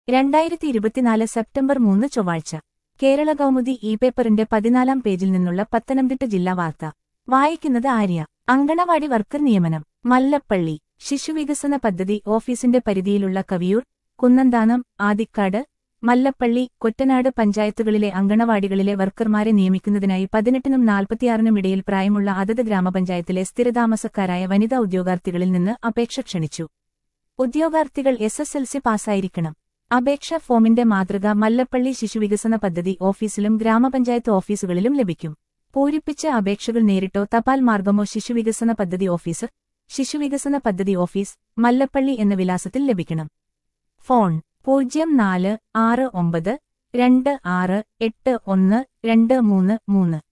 രണ്ടായിരത്തി ഇരുപത്തിനാല് സെപ്റ്റംബർ മൂന്ന് ചൊവ്വാഴ്ച കേരള കൗമുദി ഇ പേപ്പറിന്റെ പതിനാലാം പേജിൽ നിന്നുള്ള പത്തനംതിട്ട ജില്ലാ വാർത്ത വായിക്കുന്നത് ആര്യ അങ്കണവാടി വർക്കർ നിയമനം മല്ലപ്പള്ളി ശിശുവികസന പദ്ധതി ഓഫീസിന്റെ പരിധിയിലുള്ള കവിയൂർ കുന്നന്താനം ആദിക്കാട് മല്ലപ്പള്ളി കൊറ്റനാട് പഞ്ചായത്തുകളിലെ അങ്കണവാടികളിലെ വർക്കർമാരെ നിയമിക്കുന്നതിനായി പതിനെട്ടിനും നാൽപ്പത്തിയാറിനും ഇടയിൽ പ്രായമുള്ള അതത് ഗ്രാമപഞ്ചായത്തിലെ സ്ഥിരതാമസക്കാരായ വനിതാ ഉദ്യോഗാർത്ഥികളിൽ നിന്ന് അപേക്ഷ ക്ഷണിച്ചു ഉദ്യോഗാർത്ഥികൾ എസ് എസ് എൽ സി പാസ്സായിരിക്കണം അപേക്ഷാ ഫോമിന്റെ മാതൃക മല്ലപ്പള്ളി ശിശുവികസന പദ്ധതി ഓഫീസിലും ഗ്രാമപഞ്ചായത്ത് ഓഫീസുകളിലും ലഭിക്കും പൂരിപ്പിച്ച അപേക്ഷകൾ നേരിട്ടോ തപാൽ മാർഗമോ ശിശുവികസന പദ്ധതി ഓഫീസർ ശിശുവികസന പദ്ധതി ഓഫീസ് മല്ലപ്പള്ളി എന്ന വിലാസത്തിൽ ലഭിക്കണം ഫോൺ പൂജ്യം നാല് ആറ് ഒമ്പത് രണ്ട് ആറ് എട്ട് ഒന്ന് രണ്ട് മൂന്ന് മൂന്ന്